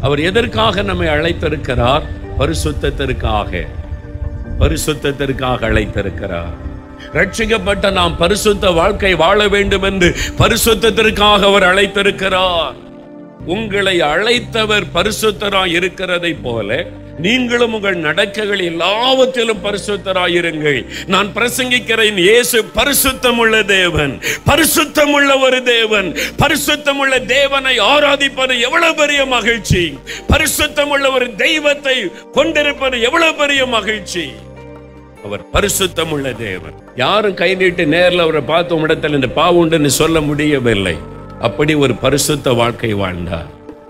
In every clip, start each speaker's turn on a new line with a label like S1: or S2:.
S1: அவர் எதற்காக நம்மை அழைத்திருக்கிறார் பரிசுத்தத்திற்காக பரிசுத்தத்திற்காக அழைத்திருக்கிறார் ரட்சிக்கப்பட்ட நாம் பரிசுத்த வாழ்க்கை வாழ வேண்டும் என்று பரிசுத்தத்திற்காக அவர் அழைத்திருக்கிறார் உங்களை அழைத்தவர் பரிசுத்தராய் இருக்கிறதை போல நீங்களும் உங்கள் நடக்கைகள் எல்லாவற்றிலும் பரிசுத்தராய் இருங்கள் நான் பிரசங்கிக்கிறேன் இயேசு பரிசுத்தமுள்ள தேவன் பரிசுத்தமுள்ள ஒரு தேவன் பரிசுத்தமுள்ள தேவனை ஆராதிப்பது எவ்வளவு பெரிய மகிழ்ச்சி பரிசுத்தமுள்ள ஒரு தெய்வத்தை கொண்டிருப்பது எவ்வளவு பெரிய மகிழ்ச்சி அவர் பரிசுத்தமுள்ள தேவன் யாரும் கை நீட்டி நேர்ல அவரை பார்த்த இடத்துல இந்த பாவுண்டுன்னு சொல்ல முடியவில்லை அப்படி ஒரு பரிசுத்த வாழ்க்கை வாழ்ந்தார்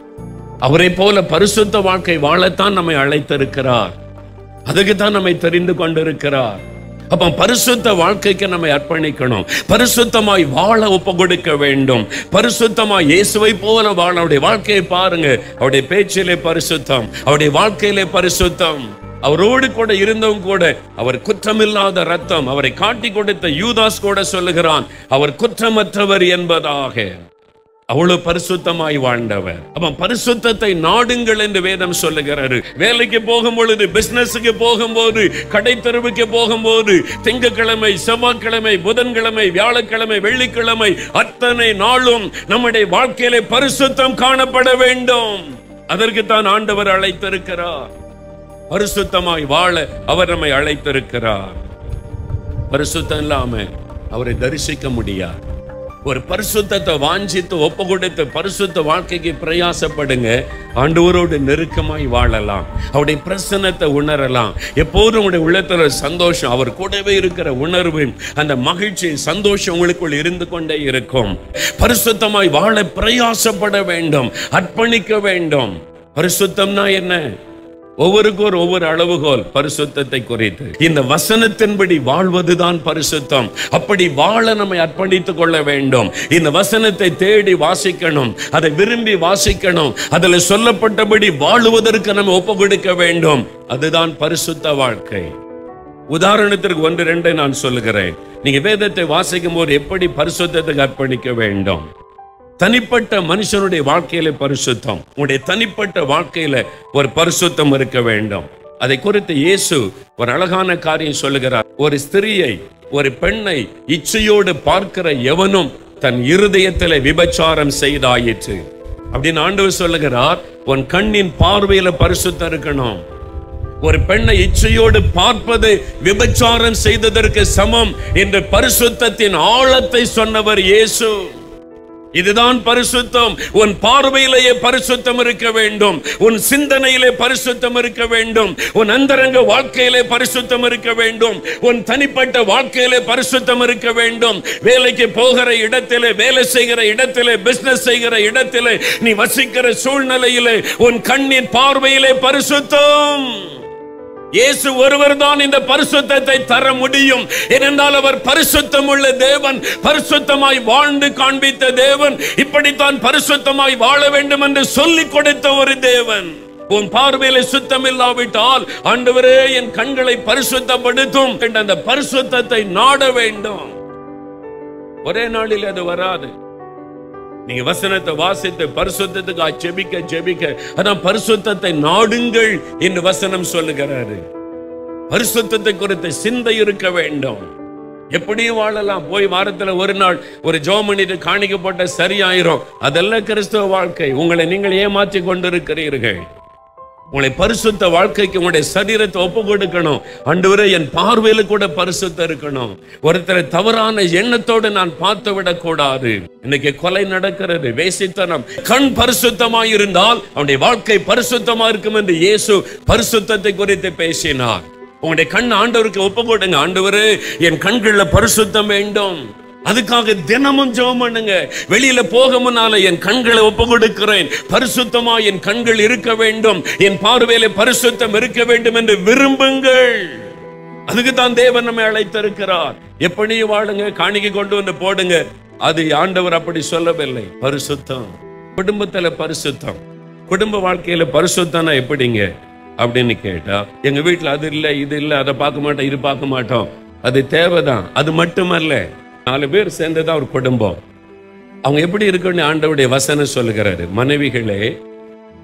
S1: அவரை போல பரிசுத்த வாழ்க்கை வாழத்தான் நம்மை அழைத்திருக்கிறார் அதுக்கு தான் நம்மை தெரிந்து கொண்டிருக்கிறார் அப்ப பரிசுத்த வாழ்க்கைக்கு நம்மை அர்ப்பணிக்கணும் பரிசுத்தமாய் வாழ ஒப்பு கொடுக்க வேண்டும் பரிசுத்தமாய் இயேசுவை போல வாழ அவருடைய வாழ்க்கையை பாருங்க அவருடைய பேச்சிலே பரிசுத்தம் அவருடைய வாழ்க்கையிலே பரிசுத்தம் அவரோடு கூட இருந்தவங்க கூட அவர் குற்றமில்லாத ரத்தம் அவரை காட்டி கொடுத்த யூதாஸ் கூட சொல்லுகிறான் அவர் குற்றமற்றவர் என்பதாக அவ்வளவு பரிசுத்தமாய் வாழ்ந்தவர் அவன் பரிசுத்தத்தை நாடுங்கள் என்று வேதம் சொல்லுகிறாரு வேலைக்கு போகும் பொழுது பிசினஸுக்கு போகும்போது கடை தெருவுக்கு போகும்போது திங்கட்கிழமை செவ்வாய்க்கிழமை புதன்கிழமை வியாழக்கிழமை வெள்ளிக்கிழமை அத்தனை நாளும் நம்முடைய வாழ்க்கையிலே பரிசுத்தம் காணப்பட வேண்டும் அதற்கு தான் ஆண்டவர் அழைத்திருக்கிறார் பரிசுத்தமாய் வாழ அவர் நம்மை அழைத்திருக்கிறார் பரிசுத்தம் இல்லாம அவரை தரிசிக்க முடியாது ஒரு பரிசுத்தத்தை வாஞ்சித்து ஒப்பு கொடுத்து பரிசுத்த வாழ்க்கைக்கு பிரயாசப்படுங்க ஆண்டவரோடு நெருக்கமாய் வாழலாம் அவருடைய பிரசன்னத்தை உணரலாம் எப்போதும் உங்களுடைய உள்ளத்துல ஒரு சந்தோஷம் அவர் கூடவே இருக்கிற உணர்வு அந்த மகிழ்ச்சி சந்தோஷம் உங்களுக்குள் இருந்து கொண்டே இருக்கும் பரிசுத்தமாய் வாழ பிரயாசப்பட வேண்டும் அர்ப்பணிக்க வேண்டும் பரிசுத்தம்னா என்ன ஒவ்வொருக்கும் ஒரு ஒவ்வொரு அளவுகோல் பரிசுத்தத்தை குறித்து இந்த வசனத்தின்படி வாழ்வதுதான் பரிசுத்தம் அப்படி வாழ நம்மை அர்ப்பணித்துக் கொள்ள வேண்டும் இந்த வசனத்தை தேடி வாசிக்கணும் அதை விரும்பி வாசிக்கணும் அதுல சொல்லப்பட்டபடி வாழுவதற்கு நம்ம ஒப்பு கொடுக்க வேண்டும் அதுதான் பரிசுத்த வாழ்க்கை உதாரணத்திற்கு ஒன்று ரெண்டை நான் சொல்லுகிறேன் நீங்க வேதத்தை வாசிக்கும் போது எப்படி பரிசுத்தத்துக்கு அர்ப்பணிக்க வேண்டும் தனிப்பட்ட மனுஷனுடைய வாழ்க்கையில பரிசுத்தம் உங்களுடைய தனிப்பட்ட வாழ்க்கையில ஒரு பரிசுத்தம் இருக்க வேண்டும் அதை குறித்து இயேசு ஒரு அழகான காரியம் சொல்லுகிறார் ஒரு ஸ்திரியை ஒரு பெண்ணை இச்சையோடு பார்க்கிற எவனும் தன் இருதயத்திலே விபச்சாரம் செய்தாயிற்று அப்படின்னு ஆண்டவர் சொல்லுகிறார் உன் கண்ணின் பார்வையில பரிசுத்தம் இருக்கணும் ஒரு பெண்ணை இச்சையோடு பார்ப்பது விபச்சாரம் செய்ததற்கு சமம் என்ற பரிசுத்தத்தின் ஆழத்தை சொன்னவர் இயேசு இதுதான் பரிசுத்தம் உன் பார்வையிலேயே பரிசுத்தம் இருக்க வேண்டும் உன் சிந்தனையிலே பரிசுத்தம் இருக்க வேண்டும் உன் அந்தரங்க வாழ்க்கையிலே பரிசுத்தம் இருக்க வேண்டும் உன் தனிப்பட்ட வாழ்க்கையிலே பரிசுத்தம் இருக்க வேண்டும் வேலைக்கு போகிற இடத்திலே வேலை செய்கிற இடத்திலே பிசினஸ் செய்கிற இடத்திலே நீ வசிக்கிற சூழ்நிலையிலே உன் கண்ணின் பார்வையிலே பரிசுத்தம் இயேசு ஒருவர் தான் இந்த பரிசுத்தத்தை தர முடியும் ஏனென்றால் அவர் பரிசுத்தம் உள்ள தேவன் பரிசுத்தமாய் வாழ்ந்து காண்பித்த தேவன் இப்படித்தான் பரிசுத்தமாய் வாழ வேண்டும் என்று சொல்லிக் கொடுத்த ஒரு தேவன் உன் பார்வையில சுத்தம் இல்லாவிட்டால் ஆண்டவரே என் கண்களை பரிசுத்தப்படுத்தும் என்ற அந்த பரிசுத்தத்தை நாட வேண்டும் ஒரே நாளில் அது வராது நீங்க வசனத்தை வாசித்து பரிசுத்தத்துக்கு ஜெபிக்க ஜெபிக்க அதான் பரிசுத்தத்தை நாடுங்கள் என்று வசனம் சொல்லுகிறாரு பரிசுத்தத்தை குறித்த சிந்தை இருக்க வேண்டும் எப்படியும் வாழலாம் போய் வாரத்துல ஒரு நாள் ஒரு ஜோமனிட்டு காணிக்கப்பட்ட சரியாயிரும் அதெல்லாம் கிறிஸ்தவ வாழ்க்கை உங்களை நீங்கள் ஏமாற்றி கொண்டிருக்கிறீர்கள் உங்களை பரிசுத்த வாழ்க்கைக்கு உங்களுடைய சரீரத்தை ஒப்பு கொடுக்கணும் ஆண்டவரே என் பார்வையில கூட பரிசுத்தம் இருக்கணும் ஒருத்தரை தவறான எண்ணத்தோடு நான் பார்த்து விடக்கூடாது இன்னைக்கு கொலை நடக்கிறது வேசித்தனம் கண் பரிசுத்தமாய் இருந்தால் அவனுடைய வாழ்க்கை பரிசுத்தமா இருக்கும் என்று இயேசு பரிசுத்தத்தை குறித்து பேசினார் உங்களுடைய கண் ஆண்டவருக்கு ஒப்பு கொடுங்க ஆண்டவரே என் கண்கள்ல பரிசுத்தம் வேண்டும் அதுக்காக தினமும் ஜெபம் பண்ணுங்க வெளியில போக முன்னால என் கண்களை ஒப்பு கொடுக்கிறேன் பரிசுத்தமா என் கண்கள் இருக்க வேண்டும் என் பார்வையில பரிசுத்தம் இருக்க வேண்டும் என்று விரும்புங்கள் அதுக்கு தான் தேவன் நம்மை அழைத்திருக்கிறார் எப்படி வாழுங்க காணிக்கை கொண்டு வந்து போடுங்க அது ஆண்டவர் அப்படி சொல்லவில்லை பரிசுத்தம் குடும்பத்துல பரிசுத்தம் குடும்ப வாழ்க்கையில பரிசுத்தம்னா எப்படிங்க அப்படின்னு கேட்டா எங்க வீட்டுல அது இல்ல இது இல்ல அதை பார்க்க மாட்டோம் இது பார்க்க மாட்டோம் அது தேவைதான் அது மட்டுமல்ல நாலு பேர் சேர்ந்ததான் ஒரு குடும்பம் அவங்க எப்படி இருக்குன்னு ஆண்டவருடைய வசனம் சொல்லுகிறாரு மனைவிகளே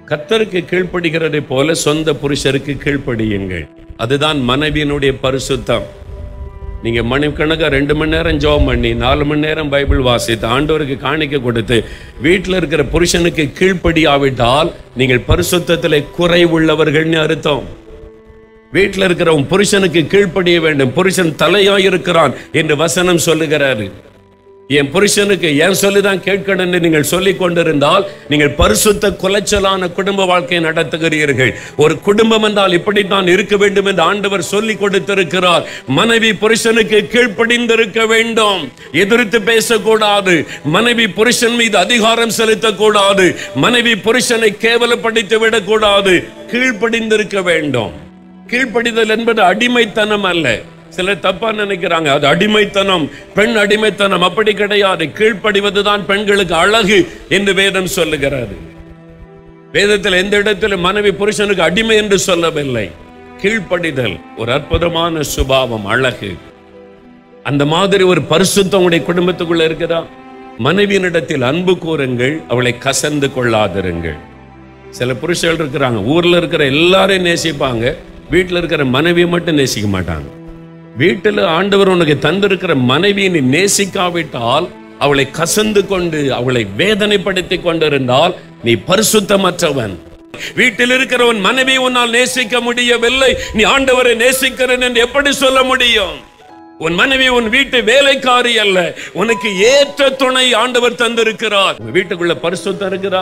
S1: கர்த்தருக்கு கீழ்ப்படுகிறதை போல சொந்த புருஷருக்கு கீழ்ப்படியுங்கள் அதுதான் மனைவியினுடைய பரிசுத்தம் நீங்க மணிக்கணக்கா ரெண்டு மணி நேரம் ஜெபம் பண்ணி நாலு மணி நேரம் பைபிள் வாசித்து ஆண்டவருக்கு காணிக்க கொடுத்து வீட்டில் இருக்கிற புருஷனுக்கு கீழ்ப்படியாவிட்டால் நீங்கள் பரிசுத்தத்தில் குறைவுள்ளவர்கள்னு அர்த்தம் வீட்டில் இருக்கிற உன் புருஷனுக்கு கீழ்ப்படிய வேண்டும் புருஷன் தலையாய் இருக்கிறான் என்று வசனம் சொல்லுகிறாரு என் புருஷனுக்கு ஏன் சொல்லிதான் கேட்கணும்னு நீங்கள் சொல்லிக் கொண்டிருந்தால் நீங்கள் பரிசுத்த குலைச்சலான குடும்ப வாழ்க்கையை நடத்துகிறீர்கள் ஒரு குடும்பம் என்றால் இப்படித்தான் இருக்க வேண்டும் என்று ஆண்டவர் சொல்லி கொடுத்திருக்கிறார் மனைவி புருஷனுக்கு கீழ்ப்படிந்திருக்க வேண்டும் எதிர்த்து பேசக்கூடாது மனைவி புருஷன் மீது அதிகாரம் செலுத்தக்கூடாது மனைவி புருஷனை கேவலப்படுத்தி விடக்கூடாது கீழ்ப்படிந்திருக்க வேண்டும் கீழ்ப்படிதல் என்பது அடிமைத்தனம் அல்ல சிலர் தப்பா நினைக்கிறாங்க அது அடிமைத்தனம் பெண் அடிமைத்தனம் அப்படி கிடையாது கீழ்ப்படிவதுதான் பெண்களுக்கு அழகு என்று வேதம் சொல்லுகிறது வேதத்தில் எந்த இடத்திலும் மனைவி புருஷனுக்கு அடிமை என்று சொல்லவில்லை கீழ்ப்படிதல் ஒரு அற்புதமான சுபாவம் அழகு அந்த மாதிரி ஒரு பரிசுத்தம் உடைய குடும்பத்துக்குள்ள இருக்குதா மனைவியினிடத்தில் அன்பு கூறுங்கள் அவளை கசந்து கொள்ளாதிருங்கள் சில புருஷர்கள் இருக்கிறாங்க ஊர்ல இருக்கிற எல்லாரையும் நேசிப்பாங்க வீட்டில் இருக்கிற மனைவியை மட்டும் நேசிக்க மாட்டாங்க வீட்டில் ஆண்டவர் உனக்கு தந்திருக்கிற மனைவியை நீ நேசிக்காவிட்டால் அவளை கசந்து கொண்டு அவளை வேதனைப்படுத்தி கொண்டிருந்தால் நீ பரிசுத்தமற்றவன் வீட்டில் இருக்கிறவன் மனைவி உன்னால் நேசிக்க முடியவில்லை நீ ஆண்டவரை நேசிக்கிறேன் என்று எப்படி சொல்ல முடியும் உன் மனைவி உன் வீட்டு வேலைக்காரி அல்ல உனக்கு ஏற்ற துணை ஆண்டவர் தந்திருக்கிறார் உங்க வீட்டுக்குள்ள பரிசுத்தம் இருக்கிறா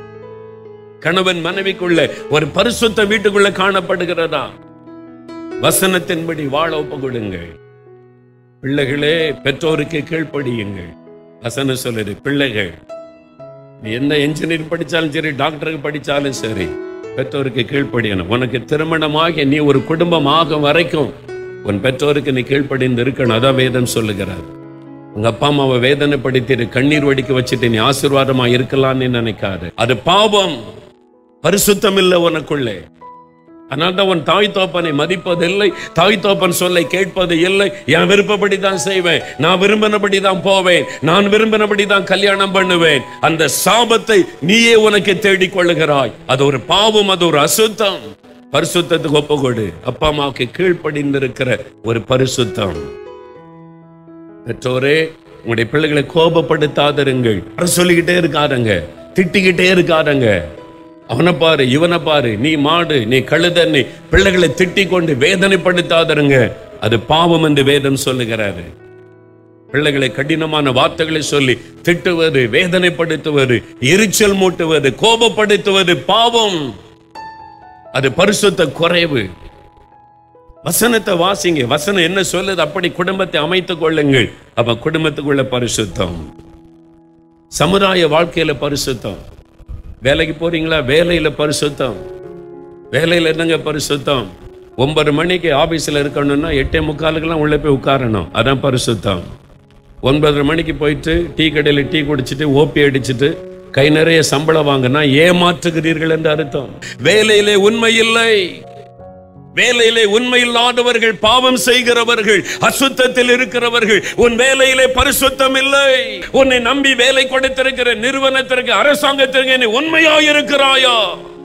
S1: கணவன் மனைவிக்குள்ள ஒரு பரிசுத்த வீட்டுக்குள்ள காணப்படுகிறதா வசனத்தின்படி வாழ ஒப்பு கொடுங்கள் பிள்ளைகளே பெற்றோருக்கு கீழ்ப்படியுங்கள் வசனம் சொல்லுது பிள்ளைகள் நீ என்ன என்ஜினியர் படிச்சாலும் சரி டாக்டருக்கு படிச்சாலும் சரி பெற்றோருக்கு கீழ்ப்படியணும் உனக்கு திருமணமாகி நீ ஒரு குடும்பம் ஆகும் வரைக்கும் உன் பெற்றோருக்கு நீ கீழ்ப்படிந்து இருக்கணும் அதான் வேதம் சொல்லுகிறார் உங்க அப்பா அம்மாவை வேதனைப்படுத்திட்டு கண்ணீர் வடிக்க வச்சுட்டு நீ ஆசீர்வாதமா இருக்கலாம்னு நினைக்காது அது பாவம் பரிசுத்தம் இல்லை உனக்குள்ளே அதனால தான் உன் தாய் தோப்பனை மதிப்பதில்லை தாய் தோப்பன் சொல்லை கேட்பது இல்லை என் விருப்பப்படி தான் செய்வேன் நான் விரும்பினபடி தான் போவேன் நான் விரும்பினபடி தான் கல்யாணம் பண்ணுவேன் அந்த சாபத்தை நீயே உனக்கு தேடிக் கொள்ளுகிறாய் அது ஒரு பாவம் அது ஒரு அசுத்தம் பரிசுத்தத்துக்கு ஒப்புக்கொடு அப்பா அம்மாவுக்கு கீழ்ப்படிந்திருக்கிற ஒரு பரிசுத்தம் பெற்றோரே உங்களுடைய பிள்ளைகளை கோபப்படுத்தாதிருங்கள் வர சொல்லிக்கிட்டே இருக்காருங்க திட்டிக்கிட்டே இருக்காருங்க அவனை பாரு இவனை பாரு நீ மாடு நீ கழுத நீ பிள்ளைகளை திட்டிக் கொண்டு வேதனைப்படுத்தாதருங்க அது பாவம் என்று வேதம் சொல்லுகிறாரு பிள்ளைகளை கடினமான வார்த்தைகளை சொல்லி திட்டுவது வேதனைப்படுத்துவது எரிச்சல் மூட்டுவது கோபப்படுத்துவது பாவம் அது பரிசுத்த குறைவு வசனத்தை வாசிங்க வசனம் என்ன சொல்லுது அப்படி குடும்பத்தை அமைத்துக் கொள்ளுங்கள் அப்ப குடும்பத்துக்குள்ள பரிசுத்தம் சமுதாய வாழ்க்கையில பரிசுத்தம் வேலைக்கு போறீங்களா வேலையில பரிசுத்தம் வேலையில என்னங்க பரிசுத்தம் ஒன்பது மணிக்கு ஆபீஸ்ல இருக்கணும்னா எட்டே முக்காலுக்கெல்லாம் உள்ள போய் உட்காரணும் அதான் பரிசுத்தம் ஒன்பதரை மணிக்கு போயிட்டு டீ கடையில் டீ குடிச்சிட்டு ஓப்பி அடிச்சிட்டு கை நிறைய சம்பளம் வாங்கினா ஏமாற்றுகிறீர்கள் என்று அர்த்தம் வேலையிலே உண்மை இல்லை வேலையிலே உண்மை இல்லாதவர்கள் பாவம் செய்கிறவர்கள் அசுத்தத்தில் இருக்கிறவர்கள் உன் வேலையிலே பரிசுத்தம் இல்லை உன்னை நம்பி வேலை கொடுத்திருக்கிற நிறுவனத்திற்கு அரசாங்கத்திற்கு நீ உண்மையா இருக்கிறாயா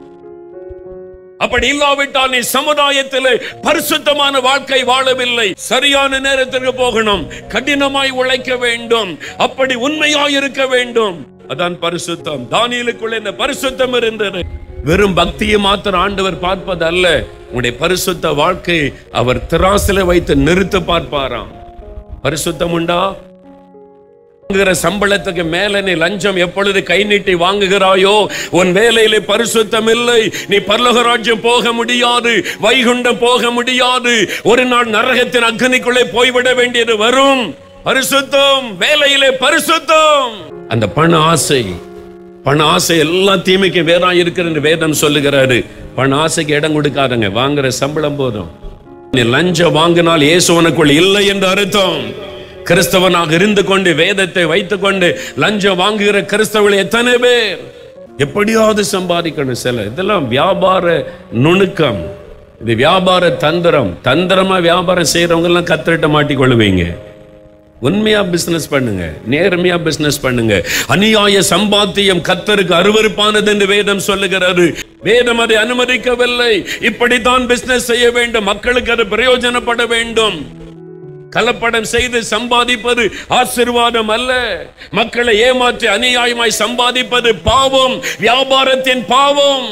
S1: அப்படி இல்லாவிட்டால் நீ சமுதாயத்திலே பரிசுத்தமான வாழ்க்கை வாழவில்லை சரியான நேரத்திற்கு போகணும் கடினமாய் உழைக்க வேண்டும் அப்படி உண்மையாய் இருக்க வேண்டும் அதான் பரிசுத்தம் தானியலுக்குள்ள இந்த பரிசுத்தம் இருந்தது வெறும் பக்தியை மாத்திரம் ஆண்டவர் பார்ப்பது அல்ல உன்னுடைய பரிசுத்த வாழ்க்கை அவர் திராசில வைத்து நிறுத்த பார்ப்பாராம் பரிசுத்தம் உண்டா வாங்குகிற சம்பளத்துக்கு மேல நீ லஞ்சம் எப்பொழுது கை நீட்டி வாங்குகிறாயோ உன் வேலையிலே பரிசுத்தம் இல்லை நீ பரலோக ராஜ்யம் போக முடியாது வைகுண்டம் போக முடியாது ஒரு நாள் நரகத்தின் அக்னிக்குள்ளே போய்விட வேண்டியது வரும் பரிசுத்தம் வேலையிலே பரிசுத்தம் அந்த பண ஆசை பண ஆசை எல்லா தீமைக்கும் வேறா இருக்கிற வேதம் சொல்லுகிறாரு பண ஆசைக்கு இடம் கொடுக்காதங்க வாங்குற சம்பளம் போதும் நீ லஞ்சம் வாங்கினால் இயேசு உனக்குள் இல்லை என்று அர்த்தம் கிறிஸ்தவனாக இருந்து கொண்டு வேதத்தை வைத்துக் கொண்டு லஞ்சம் வாங்குகிற கிறிஸ்தவர்கள் எத்தனை பேர் எப்படியாவது சம்பாதிக்கணும் சில இதெல்லாம் வியாபார நுணுக்கம் இது வியாபார தந்திரம் தந்திரமா வியாபாரம் செய்யறவங்க எல்லாம் கத்திரிட்ட மாட்டிக்கொள்ளுவீங்க உண்மையா பிசினஸ் பண்ணுங்க நேர்மையா பிசினஸ் பண்ணுங்க அநியாய சம்பாத்தியம் கத்தருக்கு அருவருப்பானது என்று வேதம் சொல்லுகிறாரு வேதம் அதை அனுமதிக்கவில்லை இப்படித்தான் பிசினஸ் செய்ய வேண்டும் மக்களுக்கு அது பிரயோஜனப்பட வேண்டும் கலப்படம் செய்து சம்பாதிப்பது ஆசிர்வாதம் அல்ல மக்களை ஏமாற்றி அநியாயமாய் சம்பாதிப்பது பாவம் வியாபாரத்தின் பாவம்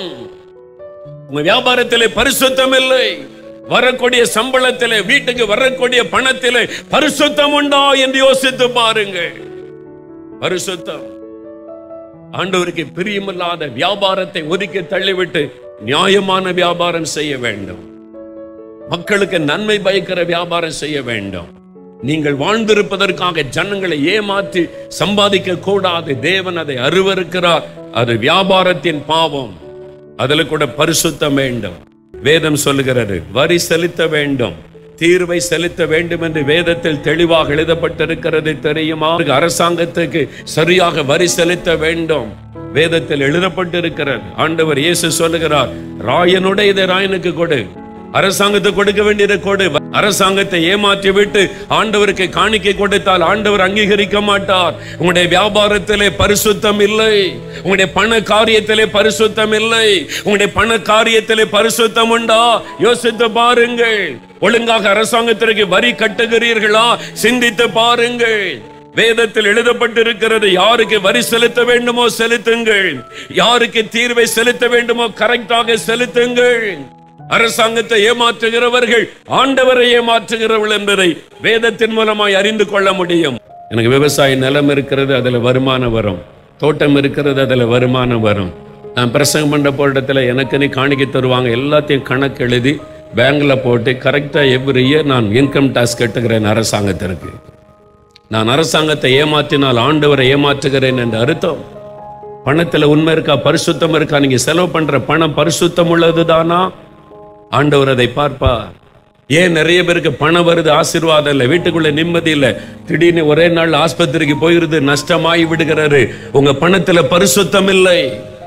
S1: உங்க வியாபாரத்திலே பரிசுத்தம் இல்லை வரக்கூடிய சம்பளத்திலே வீட்டுக்கு வரக்கூடிய பணத்திலே பரிசுத்தம் உண்டா என்று யோசித்து பாருங்கள் பரிசுத்தம் ஆண்டவருக்கு பிரியமில்லாத வியாபாரத்தை ஒதுக்கி தள்ளிவிட்டு நியாயமான வியாபாரம் செய்ய வேண்டும் மக்களுக்கு நன்மை பயக்கிற வியாபாரம் செய்ய வேண்டும் நீங்கள் வாழ்ந்திருப்பதற்காக ஜனங்களை ஏமாற்றி சம்பாதிக்க கூடாது தேவன் அதை அருவருக்கிறார் அது வியாபாரத்தின் பாவம் அதுல கூட பரிசுத்தம் வேண்டும் வேதம் சொல்லுகிறது வரி செலுத்த வேண்டும் தீர்வை செலுத்த வேண்டும் என்று வேதத்தில் தெளிவாக எழுதப்பட்டிருக்கிறது தெரியுமா அரசாங்கத்துக்கு சரியாக வரி செலுத்த வேண்டும் வேதத்தில் எழுதப்பட்டிருக்கிறது ஆண்டவர் இயேசு சொல்லுகிறார் ராயனுடையதை ராயனுக்கு கொடு அரசாங்கத்தை கொடுக்க வேண்டியதை கொடு அரசாங்கத்தை ஏமாற்றி விட்டு ஆண்டவருக்கு காணிக்கை கொடுத்தால் ஆண்டவர் அங்கீகரிக்க மாட்டார் உங்களுடைய வியாபாரத்திலே பரிசுத்தம் இல்லை உங்களுடைய பண காரியத்திலே பரிசுத்தம் இல்லை உங்களுடைய பண காரியத்திலே பரிசுத்தம் உண்டா யோசித்து பாருங்கள் ஒழுங்காக அரசாங்கத்திற்கு வரி கட்டுகிறீர்களா சிந்தித்து பாருங்கள் வேதத்தில் எழுதப்பட்டிருக்கிறது யாருக்கு வரி செலுத்த வேண்டுமோ செலுத்துங்கள் யாருக்கு தீர்வை செலுத்த வேண்டுமோ கரெக்டாக செலுத்துங்கள் அரசாங்கத்தை ஏமாற்றுகிறவர்கள் ஆண்டவரை ஏமாற்றுகிறவர்கள் என்பதை வேதத்தின் மூலமாய் அறிந்து கொள்ள முடியும் எனக்கு விவசாய நிலம் இருக்கிறது அதுல வருமானம் வரும் தோட்டம் இருக்கிறது அதுல வருமானம் வரும் நான் பிரசங்கம் பண்ண போராட்டத்தில் எனக்கு நீ காணிக்கை தருவாங்க எல்லாத்தையும் கணக்கு எழுதி பேங்க்ல போட்டு கரெக்டாக எவ்ரி இயர் நான் இன்கம் டாக்ஸ் கட்டுகிறேன் அரசாங்கத்திற்கு நான் அரசாங்கத்தை ஏமாற்றினால் ஆண்டவரை ஏமாற்றுகிறேன் என்று அர்த்தம் பணத்துல உண்மை இருக்கா பரிசுத்தம் இருக்கா நீங்க செலவு பண்ற பணம் பரிசுத்தம் உள்ளதுதானா ஆண்டவர் அதை பார்ப்பார் ஏன் நிறைய பேருக்கு பணம் வருது ஆசீர்வாதம் இல்லை வீட்டுக்குள்ள நிம்மதி இல்லை திடீர்னு ஒரே நாள் ஆஸ்பத்திரிக்கு போயிருது நஷ்டமாகி விடுகிறாரு உங்க பணத்துல பரிசுத்தம் இல்லை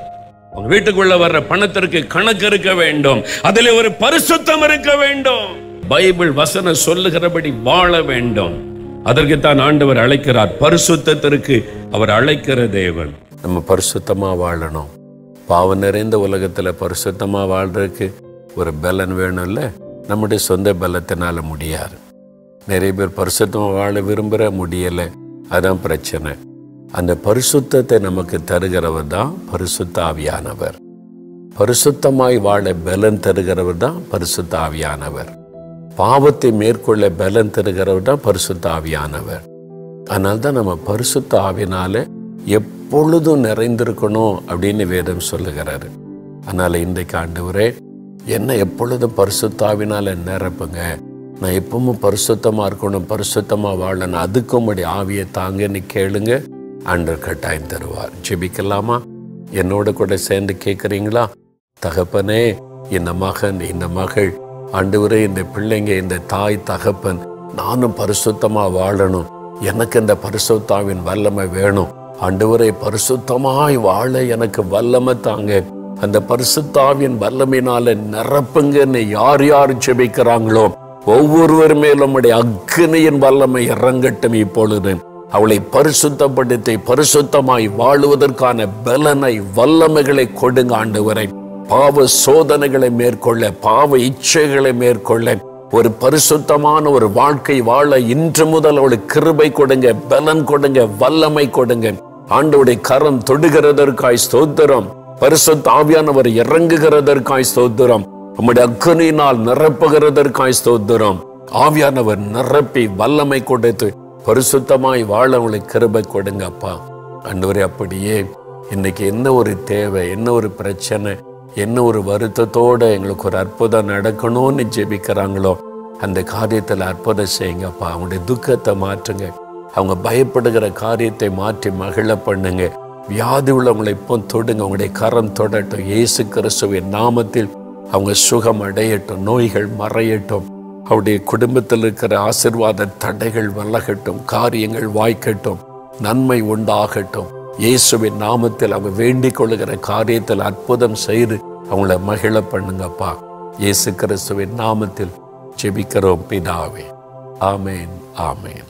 S1: உங்க வீட்டுக்குள்ள வர்ற பணத்திற்கு கணக்கு இருக்க வேண்டும் அதில் ஒரு பரிசுத்தம் இருக்க வேண்டும் பைபிள் வசனம் சொல்லுகிறபடி வாழ வேண்டும் அதற்கு தான் ஆண்டவர் அழைக்கிறார் பரிசுத்தத்திற்கு அவர் அழைக்கிற தேவன்
S2: நம்ம பரிசுத்தமா வாழணும் பாவம் நிறைந்த உலகத்துல பரிசுத்தமா வாழ்றதுக்கு ஒரு பலன் வேணும்ல நம்முடைய சொந்த பலத்தினால முடியாது நிறைய பேர் பரிசுத்தமா வாழ விரும்புற முடியல அதான் பிரச்சனை அந்த பரிசுத்தத்தை நமக்கு தருகிறவர் தான் பரிசுத்த ஆவியானவர் பரிசுத்தமாய் வாழ பலன் தருகிறவர் தான் பரிசுத்த ஆவியானவர் பாவத்தை மேற்கொள்ள பலன் தருகிறவர் தான் பரிசுத்த ஆவியானவர் அதனால தான் நம்ம பரிசுத்த ஆவினால எப்பொழுதும் நிறைந்திருக்கணும் அப்படின்னு வேதம் சொல்லுகிறாரு அதனால இன்றைக்கு ஆண்டவரே என்ன எப்பொழுதும் பரிசுத்தாவினால நிரப்புங்க நான் எப்பவும் பரிசுத்தமா இருக்கணும் பரிசுத்தமா வாழணும் அதுக்கும் உம்முடைய ஆவியை தாங்கன்னு கேளுங்க ஆண்டவர் கட்டாயம் தருவார் ஜெபிக்கலாமா என்னோட கூட சேர்ந்து கேட்குறீங்களா தகப்பனே இந்த மகன் இந்த மகள் ஆண்டவரே இந்த பிள்ளைங்க இந்த தாய் தகப்பன் நானும் பரிசுத்தமா வாழணும் எனக்கு இந்த பரிசுத்தாவின் வல்லமை வேணும் ஆண்டவரே பரிசுத்தமாய் வாழ எனக்கு வல்லமை தாங்க அந்த பரிசுத்தாவின் வல்லமையினால நிரப்புங்கன்னு யார் யார் ஜெபிக்கிறாங்களோ ஒவ்வொருவர் மேலும் உடைய அக்னியின் வல்லமை இறங்கட்டும் இப்பொழுது அவளை பரிசுத்தப்படுத்தி பரிசுத்தமாய் வாழுவதற்கான பலனை வல்லமைகளை கொடுங்க ஆண்டவரை பாவ சோதனைகளை மேற்கொள்ள பாவ இச்சைகளை மேற்கொள்ள ஒரு பரிசுத்தமான ஒரு வாழ்க்கை வாழ இன்று முதல் அவளுக்கு கிருபை கொடுங்க பலன் கொடுங்க வல்லமை கொடுங்க ஆண்டவுடைய கரம் தொடுகிறதற்காய் ஸ்தோத்திரம் பரிசுத்த ஆவியானவர் இறங்குகிறதற்காய் ஸ்தோத்திரம் உம்முடைய அக்கனியினால் நிரப்புகிறதற்காய் ஸ்தோத்திரம் ஆவியானவர் நிரப்பி வல்லமை கொடுத்து பரிசுத்தமாய் வாழ உங்களுக்கு கிருபை கொடுங்க அப்பா ஆண்டவரே அப்படியே இன்னைக்கு என்ன ஒரு தேவை என்ன ஒரு பிரச்சனை என்ன ஒரு வருத்தத்தோட எங்களுக்கு ஒரு அற்புதம் நடக்கணும்னு ஜெபிக்கிறாங்களோ அந்த காரியத்தில் அற்புதம் செய்யுங்கப்பா அவங்களுடைய துக்கத்தை மாற்றுங்க அவங்க பயப்படுகிற காரியத்தை மாற்றி மகிழ பண்ணுங்க வியாதி உள்ளவங்களை இப்போ தொடுங்க அவங்களுடைய கரம் தொடட்டும் இயேசு கிறிஸ்துவின் நாமத்தில் அவங்க சுகம் அடையட்டும் நோய்கள் மறையட்டும் அவருடைய குடும்பத்தில் இருக்கிற ஆசிர்வாத தடைகள் விலகட்டும் காரியங்கள் வாய்க்கட்டும் நன்மை உண்டாகட்டும் இயேசுவின் நாமத்தில் அவங்க வேண்டிக் கொள்ளுகிற காரியத்தில் அற்புதம் செய்து அவங்கள மகிழ பண்ணுங்கப்பா இயேசு கிறிஸ்துவின் நாமத்தில் ஜெபிக்கிறோம் பிதாவே ஆமேன் ஆமேன்